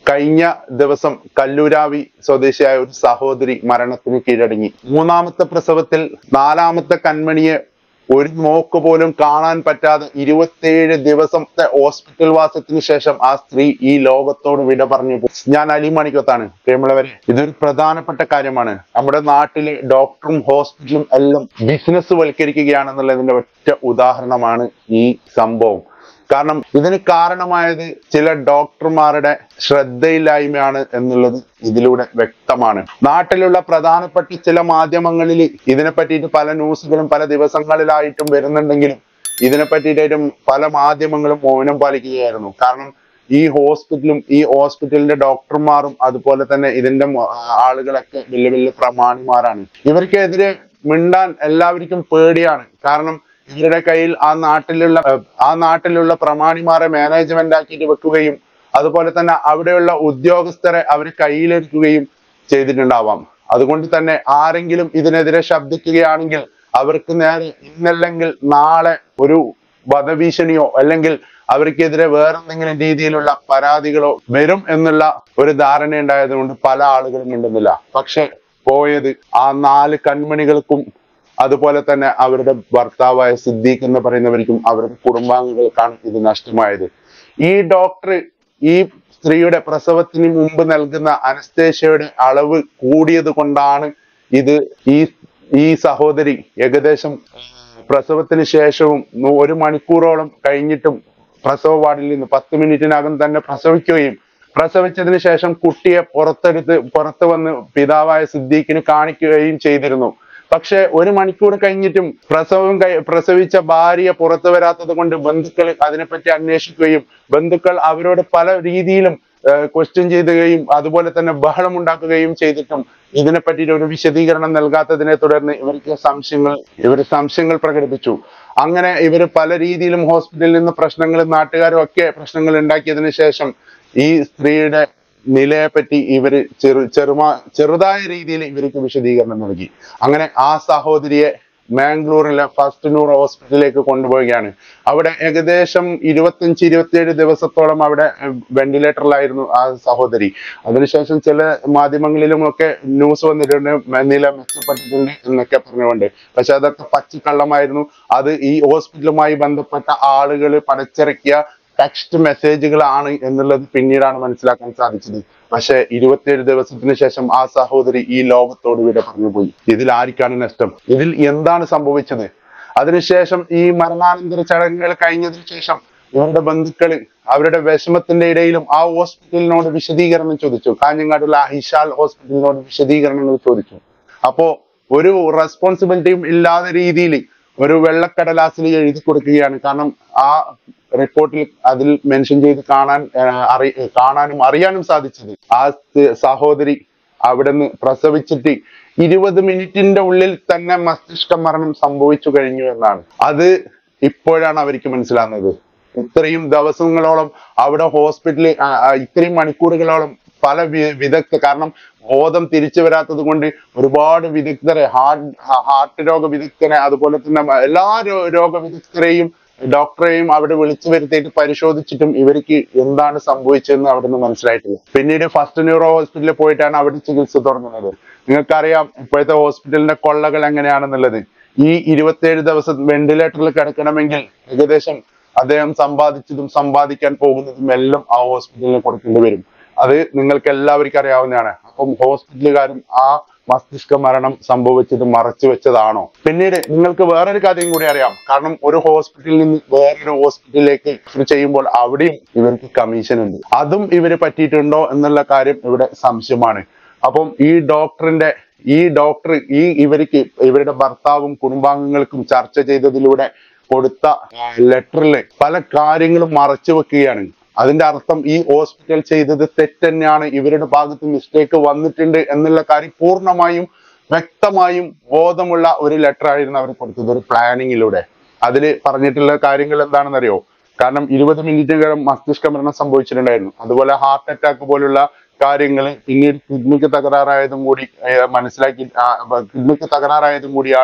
കഴിഞ്ഞ ദിവസം കല്ലൂരാവി സ്വദേശിയായ ഒരു സഹോദരി മരണത്തിന് കീഴടങ്ങി മൂന്നാമത്തെ പ്രസവത്തിൽ നാലാമത്തെ കൺമണിയെ ഒരു നോക്ക് പോലും കാണാൻ പറ്റാതെ ഇരുപത്തിയേഴ് ദിവസത്തെ ഹോസ്പിറ്റൽ വാസത്തിന് ശേഷം ആ സ്ത്രീ ഈ ലോകത്തോട് വിട പറഞ്ഞു പോയി. ഞാൻ അലിമണിക്കത്താണ് പ്രിയമുള്ളവരെ ഇതൊരു പ്രധാനപ്പെട്ട കാര്യമാണ് നമ്മുടെ നാട്ടിലെ ഡോക്ടറും ഹോസ്പിറ്റലും എല്ലാം ബിസിനസ് വൽക്കരിക്കുകയാണെന്നുള്ളതിന്റെ ഒറ്റ ഉദാഹരണമാണ് ഈ സംഭവം കാരണം ഇതിന് കാരണമായത് ചില ഡോക്ടർമാരുടെ ശ്രദ്ധയില്ലായ്മയാണ് എന്നുള്ളത് ഇതിലൂടെ വ്യക്തമാണ് നാട്ടിലുള്ള പ്രധാനപ്പെട്ട ചില മാധ്യമങ്ങളിൽ ഇതിനെ പറ്റിയിട്ട് പല ന്യൂസുകളും പല ദിവസങ്ങളിലായിട്ടും വരുന്നുണ്ടെങ്കിലും ഇതിനെ പറ്റിയിട്ടും പല മാധ്യമങ്ങളും മൗനം പാലിക്കുകയായിരുന്നു കാരണം ഈ ഹോസ്പിറ്റലും ഈ ഹോസ്പിറ്റലിന്റെ ഡോക്ടർമാരും അതുപോലെ തന്നെ ഇതിന്റെ മ- ആളുകളൊക്കെ വലിയ വലിയ പ്രമാണിമാരാണ് ഇവർക്കെതിരെ മിണ്ടാൻ എല്ലാവർക്കും പേടിയാണ് കാരണം ഇവരുടെ കയ്യിൽ ആ നാട്ടിലുള്ള ഏർ, ആ നാട്ടിലുള്ള പ്രമാണിമാരെ മാനേജ്മെന്റ് ആക്കിയിട്ട് വെക്കുകയും അതുപോലെ തന്നെ അവിടെയുള്ള ഉദ്യോഗസ്ഥരെ അവർ കയ്യിലെടുക്കുകയും ചെയ്തിട്ടുണ്ടാവാം അതുകൊണ്ട് തന്നെ ആരെങ്കിലും ഇതിനെതിരെ ശബ്ദിക്കുകയാണെങ്കിൽ അവർക്ക് നേരെ ഇന്നല്ലെങ്കിൽ നാളെ ഒരു വധഭീഷണിയോ അല്ലെങ്കിൽ അവർക്കെതിരെ വേറെന്തെങ്കിലും രീതിയിലുള്ള പരാതികളോ വരും എന്നുള്ള ഒരു ധാരണ ഉണ്ടായതുകൊണ്ട് പല ആളുകളും മിണ്ടുന്നില്ല പക്ഷെ പോയത് ആ നാല് കൺമണികൾക്കും അതുപോലെ തന്നെ അവരുടെ ഭർത്താവായ സിദ്ദീഖ് എന്ന് പറയുന്നവർക്കും അവരുടെ കുടുംബാംഗങ്ങൾക്കാണ് ഇത് നഷ്ടമായത് ഈ ഡോക്ടർ ഈ സ്ത്രീയുടെ പ്രസവത്തിന് മുമ്പ് നൽകുന്ന അനസ്തേഷ്യയുടെ അളവ് കൂടിയത് കൊണ്ടാണ് ഇത് ഈ ഈ സഹോദരി ഏകദേശം പ്രസവത്തിന് ശേഷവും നൂ- ഒരു മണിക്കൂറോളം കഴിഞ്ഞിട്ടും പ്രസവ വാർഡിൽ നിന്ന് പത്ത് മിനിറ്റിനകം തന്നെ പ്രസവിക്കുകയും പ്രസവിച്ചതിന് ശേഷം കുട്ടിയെ പുറത്തെടുത്ത് പുറത്തു വന്ന് പിതാവായ സിദ്ദീഖിന് കാണിക്കുകയും ചെയ്തിരുന്നു പക്ഷെ ഒരു മണിക്കൂർ കഴിഞ്ഞിട്ടും പ്രസവം കഴി- പ്രസവിച്ച ഭാര്യ പുറത്തു വരാത്തത് കൊണ്ട് ബന്ധുക്കൾ അതിനെപ്പറ്റി അന്വേഷിക്കുകയും ബന്ധുക്കൾ അവരോട് പല രീതിയിലും ക്വസ്റ്റ്യൻ ചെയ്യുകയും അതുപോലെ തന്നെ ബഹളം ഉണ്ടാക്കുകയും ചെയ്തിട്ടും ഇതിനെ പറ്റിയിട്ട് ഒരു വിശദീകരണം നൽകാത്തതിനെ തുടർന്ന് ഇവർക്ക് സംശയങ്ങൾ ഇവർ സംശയങ്ങൾ പ്രകടിപ്പിച്ചു അങ്ങനെ ഇവർ പല രീതിയിലും ഹോസ്പിറ്റലിൽ നിന്ന് പ്രശ്നങ്ങളും നാട്ടുകാരും ഒക്കെ പ്രശ്നങ്ങൾ ഉണ്ടാക്കിയതിനു ശേഷം ഈ സ്ത്രീയുടെ നിലയെ പറ്റി ഇവര് ചെറു ചെറുമാ ചെറുതായ രീതിയിൽ ഇവർക്ക് വിശദീകരണം നൽകി അങ്ങനെ ആ സഹോദരിയെ മാംഗ്ലൂരിലെ ഫസ്റ്റ് നൂർ ഹോസ്പിറ്റലിലേക്ക് കൊണ്ടുപോവുകയാണ് അവിടെ ഏകദേശം ഇരുപത്തിയഞ്ച് ഇരുപത്തിയേഴ് ദിവസത്തോളം അവിടെ വെന്റിലേറ്ററിലായിരുന്നു ആ സഹോദരി അതിനുശേഷം ചില മാധ്യമങ്ങളിലും ഒക്കെ ന്യൂസ് വന്നിട്ടുണ്ട് മ- നില മെച്ചപ്പെട്ടിട്ടുണ്ട് എന്നൊക്കെ പറഞ്ഞുകൊണ്ട് പക്ഷെ അതൊക്കെ പച്ചക്കള്ളമായിരുന്നു അത് ഈ ഹോസ്പിറ്റലുമായി ബന്ധപ്പെട്ട ആളുകൾ പടച്ചിറക്കിയ ടെക്സ്റ്റ് മെസ്സേജുകളാണ് എന്നുള്ളത് പിന്നീടാണ് മനസ്സിലാക്കാൻ സാധിച്ചത് പക്ഷെ ഇരുപത്തിയേഴ് ദിവസത്തിന് ശേഷം ആ സഹോദരി ഈ ലോകത്തോട് വിട പറഞ്ഞു പോയി ഇതിൽ ആർക്കാണ് നഷ്ടം ഇതിൽ എന്താണ് സംഭവിച്ചത് അതിനുശേഷം ഈ മരണാനന്തര ചടങ്ങുകൾ കഴിഞ്ഞതിന് ശേഷം ഇവരുടെ ബന്ധുക്കള് അവരുടെ വിഷമത്തിന്റെ ഇടയിലും ആ ഹോസ്പിറ്റലിനോട് വിശദീകരണം ചോദിച്ചു കാഞ്ഞങ്ങാടുള്ള ഹിഷാൽ ഹോസ്പിറ്റലിനോട് വിശദീകരണങ്ങൾ ചോദിച്ചു അപ്പോ ഒരു റെസ്പോൺസിബിലിറ്റിയും ഇല്ലാത്ത രീതിയിൽ ഒരു വെള്ളക്കടലാസിൽ എഴുതി കൊടുക്കുകയാണ് കാരണം ആ റിപ്പോർട്ടിൽ അതിൽ മെൻഷൻ ചെയ്ത് കാണാൻ ആ, അറി കാണാനും അറിയാനും സാധിച്ചത് ആ സ് സഹോദരി അവിടുന്ന് പ്രസവിച്ചിട്ട് ഇരുപത് മിനിറ്റിന്റെ ഉള്ളിൽ തന്നെ മസ്തിഷ്ക മരണം സംഭവിച്ചു കഴിഞ്ഞു എന്നാണ് അത് ഇപ്പോഴാണ് അവർക്ക് മനസ്സിലാകുന്നത് ഇത്രയും ദിവസങ്ങളോളം അവിടെ ഹോസ്പിറ്റലിൽ ഇത്രയും മണിക്കൂറുകളോളം പല വി- വിദഗ്ധ കാരണം ബോധം തിരിച്ചു വരാത്തത് കൊണ്ട് ഒരുപാട് വിദഗ്ധരെ ഹാർട്ട് ഹാർട്ട് രോഗ വിദഗ്ധരെ അതുപോലെ തന്നെ മ- എല്ലാ രോ- രോഗ വിദഗ്ധരെയും ഡോക്ടറെയും അവിടെ വിളിച്ചു വരുത്തിയിട്ട് പരിശോധിച്ചിട്ടും ഇവർക്ക് എന്താണ് സംഭവിച്ചതെന്ന് അവിടെ നിന്ന് മനസ്സിലായിട്ടില്ല പിന്നീട് ഫസ്റ്റ് ന്യൂറോ ഹോസ്പിറ്റലിൽ പോയിട്ടാണ് അവിടെ ചികിത്സ തുടങ്ങുന്നത് നിങ്ങൾക്കറിയാം ഇപ്പോഴത്തെ ഹോസ്പിറ്റലിന്റെ കൊള്ളകൾ എങ്ങനെയാണെന്നുള്ളത് ഈ ഇരുപത്തിയേഴ് ദിവസം വെന്റിലേറ്ററിൽ കിടക്കണമെങ്കിൽ ഏകദേശം അദ്ദേഹം സമ്പാദിച്ചതും സമ്പാദിക്കാൻ പോകുന്നതും എല്ലാം ആ ഹോസ്പിറ്റലിന് കൊടുക്കേണ്ടി വരും അത് നിങ്ങൾക്ക് എല്ലാവർക്കും അറിയാവുന്നതാണ് അപ്പം ഹോസ്പിറ്റലുകാരും ആ മസ്തിഷ്ക മരണം സംഭവിച്ചത് മറച്ചു വെച്ചതാണോ പിന്നീട് നിങ്ങൾക്ക് വേറൊരു കാര്യം കൂടി അറിയാം കാരണം ഒരു ഹോസ്പിറ്റലിൽ നിന്ന് വേറൊരു ഹോസ്പിറ്റലിലേക്ക് ഷിഫ്റ്റ് ചെയ്യുമ്പോൾ അവിടെയും ഇവർക്ക് കമ്മീഷൻ ഉണ്ട് അതും ഇവര് പറ്റിയിട്ടുണ്ടോ എന്നുള്ള കാര്യം ഇവിടെ സംശയമാണ് അപ്പം ഈ ഡോക്ടറിന്റെ ഈ ഡോക്ടർ ഈ ഇവർക്ക് ഇവരുടെ ഭർത്താവും കുടുംബാംഗങ്ങൾക്കും ചർച്ച ചെയ്തതിലൂടെ കൊടുത്ത ലെറ്ററിൽ പല കാര്യങ്ങളും മറച്ചു വെക്കുകയാണ് അതിന്റെ അർത്ഥം ഈ ഹോസ്പിറ്റൽ ചെയ്തത് തെറ്റ് തന്നെയാണ് ഇവരുടെ ഭാഗത്ത് മിസ്റ്റേക്ക് വന്നിട്ടുണ്ട് എന്നുള്ള കാര്യം പൂർണ്ണമായും വ്യക്തമായും ബോധമുള്ള ഒരു ലെറ്റർ ആയിരുന്നു അവർ കൊടുത്തത് ഒരു പ്ലാനിങ്ങിലൂടെ അതിൽ പറഞ്ഞിട്ടുള്ള കാര്യങ്ങൾ എന്താണെന്നറിയോ കാരണം ഇരുപത് മിനിറ്റുകളും മസ്തിഷ്ക മരണം സംഭവിച്ചിട്ടുണ്ടായിരുന്നു അതുപോലെ ഹാർട്ട് അറ്റാക്ക് പോലുള്ള കാര്യങ്ങൾ പിന്നീട് കിഡ്നിക്ക് തകരാറായതും കൂടി ഏർ മനസ്സിലാക്കി കിഡ്നിക്ക് തകരാറായതും കൂടിയാണ്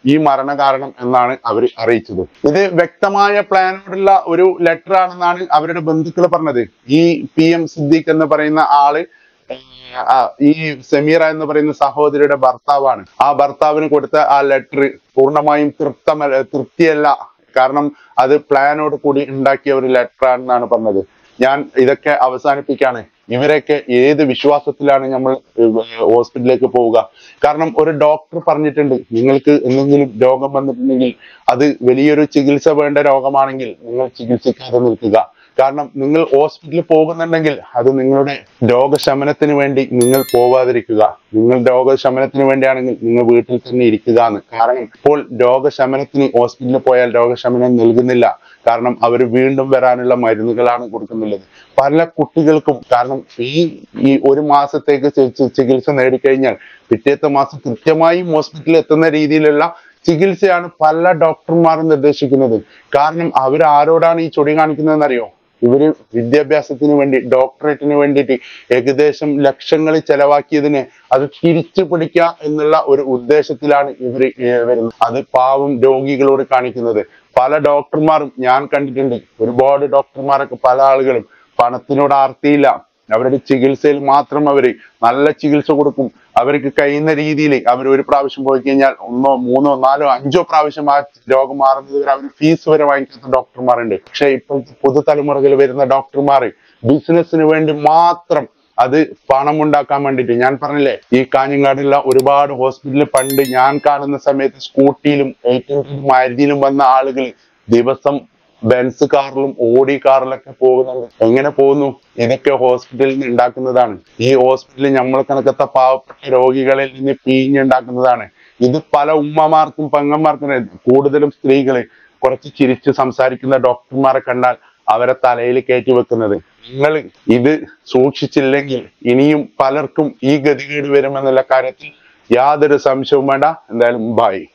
ഈ മരണ കാരണം എന്നാണ് അവർ അറിയിച്ചത് ഇത് വ്യക്തമായ പ്ലാനോടുള്ള ഒരു ലെറ്റർ ആണെന്നാണ് അവരുടെ ബന്ധുക്കൾ പറഞ്ഞത് ഈ പി എം സിദ്ദീഖ് എന്ന് പറയുന്ന ആള് ഏർ, ആ, ഈ സമീറ എന്ന് പറയുന്ന സഹോദരിയുടെ ഭർത്താവാണ് ആ ഭർത്താവിന് കൊടുത്ത ആ ലെറ്റർ പൂർണ്ണമായും തൃപ്തമല്ല തൃപ്തിയല്ല കാരണം അത് പ്ലാനോട് കൂടി ഉണ്ടാക്കിയ ഒരു ലെറ്റർ ആണെന്നാണ് പറഞ്ഞത് ഞാൻ ഇതൊക്കെ അവസാനിപ്പിക്കാണ് ഇവരൊക്കെ ഏത് വിശ്വാസത്തിലാണ് നമ്മൾ ഹോസ്പിറ്റലിലേക്ക് പോവുക കാരണം ഒരു ഡോക്ടർ പറഞ്ഞിട്ടുണ്ട് നിങ്ങൾക്ക് എന്തെങ്കിലും രോഗം വന്നിട്ടുണ്ടെങ്കിൽ അത് വലിയൊരു ചികിത്സ വേണ്ട രോഗമാണെങ്കിൽ നിങ്ങൾ ചികിത്സിക്കാതെ നിൽക്കുക കാരണം നിങ്ങൾ ഹോസ്പിറ്റലിൽ പോകുന്നുണ്ടെങ്കിൽ അത് നിങ്ങളുടെ രോഗശമനത്തിന് വേണ്ടി നിങ്ങൾ പോവാതിരിക്കുക നിങ്ങൾ രോഗശമനത്തിന് വേണ്ടിയാണെങ്കിൽ നിങ്ങൾ വീട്ടിൽ തന്നെ ഇരിക്കുക എന്ന് കാരണം ഇപ്പോൾ രോഗശമനത്തിന് ഹോസ്പിറ്റലിൽ പോയാൽ രോഗശമനം നൽകുന്നില്ല കാരണം അവർ വീണ്ടും വരാനുള്ള മരുന്നുകളാണ് കൊടുക്കുന്നുള്ളത് പല കുട്ടികൾക്കും കാരണം ഈ ഈ ഒരു മാസത്തേക്ക് ചി- ചി- ചികിത്സ നേടിക്കഴിഞ്ഞാൽ പിറ്റേത്തെ മാസം കൃത്യമായും ഹോസ്പിറ്റലിൽ എത്തുന്ന രീതിയിലുള്ള ചികിത്സയാണ് പല ഡോക്ടർമാരും നിർദ്ദേശിക്കുന്നത് കാരണം അവർ ആരോടാണ് ഈ ചൊടി കാണിക്കുന്നതെന്ന് അറിയോ ഇവര് വിദ്യാഭ്യാസത്തിന് വേണ്ടി ഡോക്ടറേറ്റിന് വേണ്ടിയിട്ട് ഏകദേശം ലക്ഷങ്ങൾ ചെലവാക്കിയതിനെ അത് തിരിച്ചു പിടിക്കുക എന്നുള്ള ഒരു ഉദ്ദേശത്തിലാണ് ഇവർ വരുന്നത് അത് പാവം രോഗികളോട് കാണിക്കുന്നത് പല ഡോക്ടർമാരും ഞാൻ കണ്ടിട്ടുണ്ട് ഒരുപാട് ഡോക്ടർമാരൊക്കെ പല ആളുകളും പണത്തിനോട് ആർത്തിയില്ല അവരുടെ ചികിത്സയിൽ മാത്രം അവര് നല്ല ചികിത്സ കൊടുക്കും അവർക്ക് കഴിയുന്ന രീതിയിൽ അവർ ഒരു പ്രാവശ്യം പോയി കഴിഞ്ഞാൽ ഒന്നോ മൂന്നോ നാലോ അഞ്ചോ പ്രാവശ്യം ആ രോഗം മാറുന്നത് വരെ അവർ ഫീസ് വരെ വാങ്ങിക്കാത്ത ഡോക്ടർമാരുണ്ട് പക്ഷെ ഇപ്പോഴത്തെ പുതുതലമുറയിൽ വരുന്ന ഡോക്ടർമാർ ബിസിനസ്സിന് വേണ്ടി മാത്രം അത് പണം ഉണ്ടാക്കാൻ വേണ്ടിയിട്ട് ഞാൻ പറഞ്ഞില്ലേ ഈ കാഞ്ഞങ്ങാടുള്ള ഒരുപാട് ഹോസ്പിറ്റലിൽ പണ്ട് ഞാൻ കാണുന്ന സമയത്ത് സ്കൂട്ടിയിലും ഏറ്റവും മാരുതിയിലും വന്ന ആളുകൾ ദിവസം ബെൻസ് കാറിലും ഓടി കാറിലൊക്കെ പോകുന്നുണ്ട് എങ്ങനെ പോകുന്നു ഇതൊക്കെ ഹോസ്പിറ്റലിൽ നിന്ന് ഉണ്ടാക്കുന്നതാണ് ഈ ഹോസ്പിറ്റലിൽ നമ്മൾ കണക്കത്തെ പാവപ്പെട്ട രോഗികളിൽ നിന്ന് പിഴിഞ്ഞുണ്ടാക്കുന്നതാണ് ഇത് പല ഉമ്മമാർക്കും പെങ്ങന്മാർക്കും കൂടുതലും സ്ത്രീകള് കുറച്ച് ചിരിച്ച് സംസാരിക്കുന്ന ഡോക്ടർമാരെ കണ്ടാൽ അവരെ തലയിൽ കയറ്റി വെക്കുന്നത് നിങ്ങൾ ഇത് സൂക്ഷിച്ചില്ലെങ്കിൽ ഇനിയും പലർക്കും ഈ ഗതികേട് വരുമെന്നുള്ള കാര്യത്തിൽ യാതൊരു സംശയവും വേണ്ട എന്തായാലും ബൈ